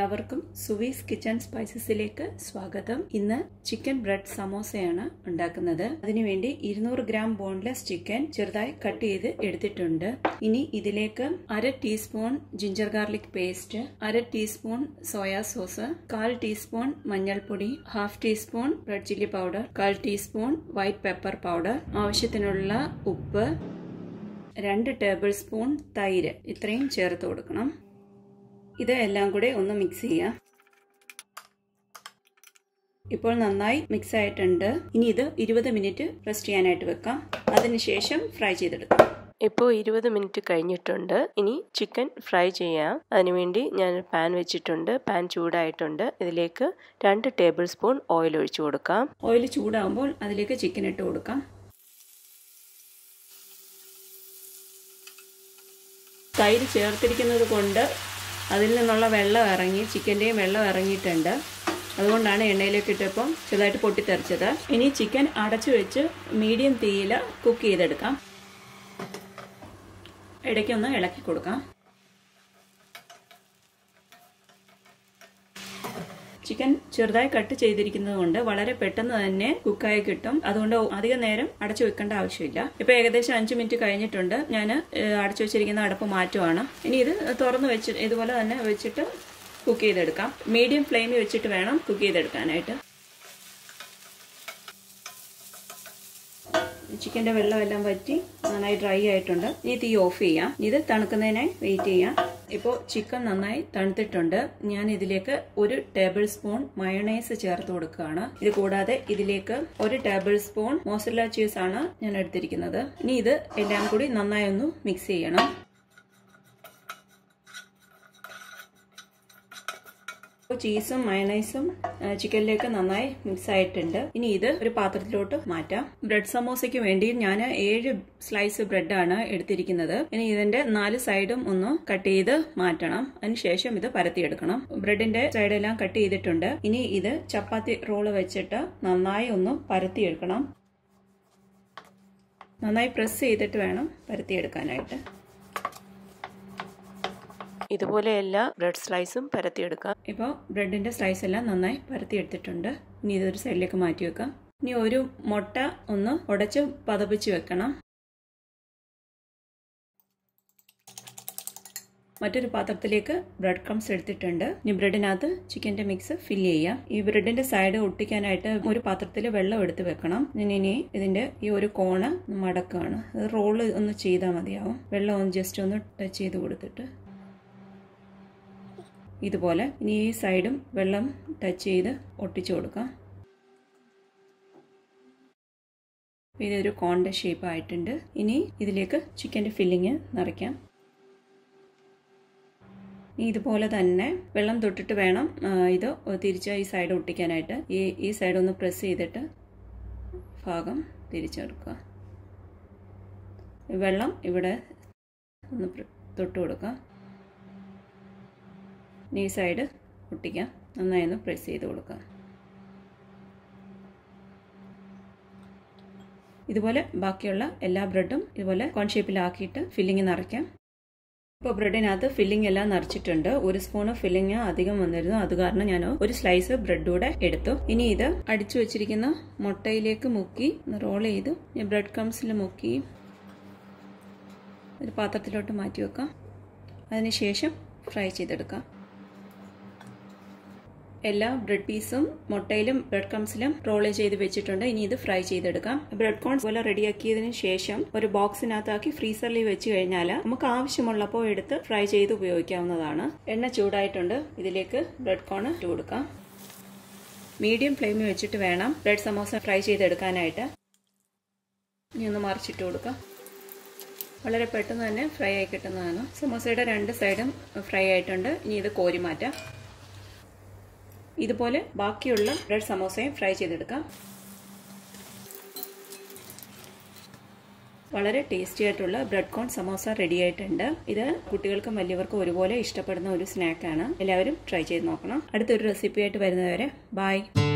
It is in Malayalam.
എല്ലാവർക്കും സുവീസ് കിച്ചൺ സ്പൈസസിലേക്ക് സ്വാഗതം ഇന്ന് ചിക്കൻ ബ്രെഡ് സമോസയാണ് ഉണ്ടാക്കുന്നത് അതിനുവേണ്ടി ഇരുന്നൂറ് ഗ്രാം ബോൺലെസ് ചിക്കൻ ചെറുതായി കട്ട് ചെയ്ത് എടുത്തിട്ടുണ്ട് ഇനി ഇതിലേക്ക് അര ടീസ്പൂൺ ജിഞ്ചർ ഗാർലിക് പേസ്റ്റ് അര ടീസ്പൂൺ സോയാ സോസ് കാൽ ടീസ്പൂൺ മഞ്ഞൾപ്പൊടി half teaspoon red chilli powder കാൽ ടീസ്പൂൺ വൈറ്റ് പെപ്പർ പൗഡർ ആവശ്യത്തിനുള്ള ഉപ്പ് രണ്ട് ടേബിൾ സ്പൂൺ തൈര് ഇത്രയും ചേർത്ത് കൊടുക്കണം ഇത് എല്ലാം കൂടെ ഒന്ന് മിക്സ് ചെയ്യാം ഇപ്പോൾ നന്നായി മിക്സ് ആയിട്ടുണ്ട് ഇനി ഇത് ഇരുപത് മിനിറ്റ് റെസ്റ്റ് ചെയ്യാനായിട്ട് വെക്കാം അതിനുശേഷം ഫ്രൈ ചെയ്തെടുക്കാം ഇപ്പോൾ ഇരുപത് മിനിറ്റ് കഴിഞ്ഞിട്ടുണ്ട് ഇനി ചിക്കൻ ഫ്രൈ ചെയ്യാം അതിനുവേണ്ടി ഞാൻ പാൻ വെച്ചിട്ടുണ്ട് പാൻ ചൂടായിട്ടുണ്ട് ഇതിലേക്ക് രണ്ട് ടേബിൾ സ്പൂൺ ഓയിൽ ഒഴിച്ചു കൊടുക്കാം ഓയിൽ ചൂടാകുമ്പോൾ അതിലേക്ക് ചിക്കൻ ഇട്ട് കൊടുക്കാം തൈര് ചേർത്തിരിക്കുന്നത് കൊണ്ട് അതിൽ നിന്നുള്ള വെള്ളം ഇറങ്ങി ചിക്കൻ്റെയും വെള്ളം ഇറങ്ങിയിട്ടുണ്ട് അതുകൊണ്ടാണ് എണ്ണയിലേക്ക് ഇട്ടപ്പം ചെറുതായിട്ട് പൊട്ടിത്തെറിച്ചത് ഇനി ചിക്കൻ അടച്ചു വെച്ച് മീഡിയം തീയിൽ കുക്ക് ചെയ്തെടുക്കാം ഇടയ്ക്കൊന്ന് ഇളക്കി കൊടുക്കാം ചിക്കൻ ചെറുതായി കട്ട് ചെയ്തിരിക്കുന്നത് കൊണ്ട് വളരെ പെട്ടെന്ന് തന്നെ കുക്കായി കിട്ടും അതുകൊണ്ട് അധികം നേരം അടച്ചു വെക്കേണ്ട ആവശ്യമില്ല ഇപ്പൊ ഏകദേശം അഞ്ച് മിനിറ്റ് കഴിഞ്ഞിട്ടുണ്ട് ഞാൻ അടച്ചു വെച്ചിരിക്കുന്ന അടപ്പ് മാറ്റുവാണ് ഇനി ഇത് തുറന്ന് വെച്ച് ഇതുപോലെ തന്നെ വെച്ചിട്ട് കുക്ക് ചെയ്തെടുക്കാം മീഡിയം ഫ്ലെയിമിൽ വെച്ചിട്ട് വേണം കുക്ക് ചെയ്തെടുക്കാനായിട്ട് ചിക്കൻ്റെ വെള്ളമെല്ലാം വറ്റി നന്നായി ഡ്രൈ ആയിട്ടുണ്ട് ഇനി തീ ഓഫ് ചെയ്യാം ഇത് തണുക്കുന്നതിനായി വെയിറ്റ് ചെയ്യാം ഇപ്പോൾ ചിക്കൻ നന്നായി തണുത്തിട്ടുണ്ട് ഞാൻ ഇതിലേക്ക് ഒരു ടേബിൾ സ്പൂൺ മയണൈസ് ചേർത്ത് കൊടുക്കുകയാണ് ഇത് കൂടാതെ ഇതിലേക്ക് ഒരു ടേബിൾ സ്പൂൺ മോസല്ല ചീസ് ആണ് ഞാൻ എടുത്തിരിക്കുന്നത് ഇനി ഇത് എല്ലാം കൂടി നന്നായി ഒന്ന് മിക്സ് ചെയ്യണം ചീസും മയണൈസും ചിക്കനിലേക്ക് നന്നായി മിക്സ് ആയിട്ടുണ്ട് ഇനി ഇത് ഒരു പാത്രത്തിലോട്ട് മാറ്റാം ബ്രെഡ് സമോസയ്ക്ക് വേണ്ടി ഞാൻ ഏഴ് സ്ലൈസ് ബ്രെഡാണ് എടുത്തിരിക്കുന്നത് ഇനി ഇതിന്റെ നാല് സൈഡും ഒന്ന് കട്ട് ചെയ്ത് മാറ്റണം അതിനുശേഷം ഇത് പരത്തിയെടുക്കണം ബ്രെഡിന്റെ സൈഡെല്ലാം കട്ട് ചെയ്തിട്ടുണ്ട് ഇനി ഇത് ചപ്പാത്തി റോള് വെച്ചിട്ട് നന്നായി ഒന്ന് പരത്തിയെടുക്കണം നന്നായി പ്രസ് ചെയ്തിട്ട് വേണം പരത്തിയെടുക്കാനായിട്ട് ഇതുപോലെ എല്ലാ ബ്രെഡ് സ്ലൈസും പരത്തിയെടുക്കാം ഇപ്പോൾ ബ്രെഡിൻ്റെ സ്ലൈസ് എല്ലാം നന്നായി പരത്തിയെടുത്തിട്ടുണ്ട് ഇനി ഇതൊരു സൈഡിലേക്ക് മാറ്റി വെക്കാം ഇനി ഒരു മുട്ട ഒന്ന് ഉടച്ച് പതപ്പിച്ച് വെക്കണം മറ്റൊരു പാത്രത്തിലേക്ക് ബ്രെഡ് ക്രംസ് എടുത്തിട്ടുണ്ട് ഇനി ബ്രെഡിനകത്ത് ചിക്കൻ്റെ മിക്സ് ഫില്ല് ചെയ്യാം ഈ ബ്രെഡിന്റെ സൈഡ് ഒട്ടിക്കാനായിട്ട് ഒരു പാത്രത്തിൽ വെള്ളം എടുത്ത് വെക്കണം ഞാൻ ഇനി ഇതിന്റെ ഈ ഒരു കോണ് മടക്കാണ് റോള് ഒന്ന് ചെയ്താൽ മതിയാവും വെള്ളം ഒന്ന് ജസ്റ്റ് ഒന്ന് ടച്ച് ചെയ്ത് കൊടുത്തിട്ട് ഇതുപോലെ ഇനി ഈ സൈഡും വെള്ളം ടച്ച് ചെയ്ത് ഒട്ടിച്ചു കൊടുക്കാം ഇതൊരു കോണിൻ്റെ ഷേപ്പ് ആയിട്ടുണ്ട് ഇനി ഇതിലേക്ക് ചിക്കൻ്റെ ഫില്ലിങ് നിറയ്ക്കാം ഇതുപോലെ തന്നെ വെള്ളം തൊട്ടിട്ട് വേണം ഇത് തിരിച്ച് ഈ സൈഡ് ഒട്ടിക്കാനായിട്ട് ഈ ഈ സൈഡ് ഒന്ന് പ്രസ് ചെയ്തിട്ട് ഭാഗം തിരിച്ചെടുക്കുക വെള്ളം ഇവിടെ ഒന്ന് തൊട്ട് കൊടുക്കാം ഈ സൈഡ് ഒട്ടിക്കാം നന്നായി ഒന്ന് പ്രസ് ചെയ്ത് കൊടുക്കാം ഇതുപോലെ ബാക്കിയുള്ള എല്ലാ ബ്രെഡും ഇതുപോലെ കോൺ ഷേപ്പിലാക്കിയിട്ട് ഫില്ലിങ് നിറയ്ക്കാം ഇപ്പോൾ ബ്രെഡിനകത്ത് ഫില്ലിംഗ് എല്ലാം നിറച്ചിട്ടുണ്ട് ഒരു സ്പൂണ് ഫില്ലിംഗ് അധികം വന്നിരുന്നു അത് കാരണം ഞാൻ ഒരു സ്ലൈസ് ബ്രെഡ് കൂടെ എടുത്തു ഇനി ഇത് അടിച്ചു വെച്ചിരിക്കുന്ന മുട്ടയിലേക്ക് മുക്കി റോൾ ചെയ്ത് ബ്രെഡ് ക്രംസിൽ മുക്കി ഒരു പാത്രത്തിലോട്ട് മാറ്റി വെക്കാം അതിനുശേഷം ഫ്രൈ ചെയ്തെടുക്കാം എല്ലാ ബ്രെഡ് പീസും മുട്ടയിലും ബ്രെഡ് ക്രംസിലും റോൾ ചെയ്ത് വെച്ചിട്ടുണ്ട് ഇനി ഇത് ഫ്രൈ ചെയ്തെടുക്കാം ബ്രെഡ് കോൺസ് പോലെ റെഡിയാക്കിയതിന് ശേഷം ഒരു ബോക്സിനകത്താക്കി ഫ്രീസറിൽ വെച്ച് കഴിഞ്ഞാൽ നമുക്ക് ആവശ്യമുള്ളപ്പോൾ എടുത്ത് ഫ്രൈ ചെയ്ത് ഉപയോഗിക്കാവുന്നതാണ് എണ്ണ ചൂടായിട്ടുണ്ട് ഇതിലേക്ക് ബ്രെഡ് കോൺ ഇട്ട് കൊടുക്കാം മീഡിയം ഫ്ലെയിമിൽ വെച്ചിട്ട് വേണം ബ്രെഡ് സമോസ ഫ്രൈ ചെയ്തെടുക്കാനായിട്ട് ഇനി ഒന്ന് മറിച്ചിട്ട് കൊടുക്കാം വളരെ പെട്ടെന്ന് തന്നെ ഫ്രൈ ആയി കിട്ടുന്നതാണ് സമോസയുടെ രണ്ട് സൈഡും ഫ്രൈ ആയിട്ടുണ്ട് ഇനി ഇത് കോരി മാറ്റാം ഇതുപോലെ ബാക്കിയുള്ള ബ്രെഡ് സമോസയും ഫ്രൈ ചെയ്തെടുക്കാം വളരെ ടേസ്റ്റി ആയിട്ടുള്ള ബ്രെഡ് കോൺ സമോസ റെഡി ആയിട്ടുണ്ട് ഇത് കുട്ടികൾക്കും വലിയവർക്കും ഒരുപോലെ ഇഷ്ടപ്പെടുന്ന ഒരു സ്നാക്കാണ് എല്ലാവരും ട്രൈ ചെയ്ത് നോക്കണം അടുത്തൊരു റെസിപ്പി ആയിട്ട് വരുന്നവരെ ബൈ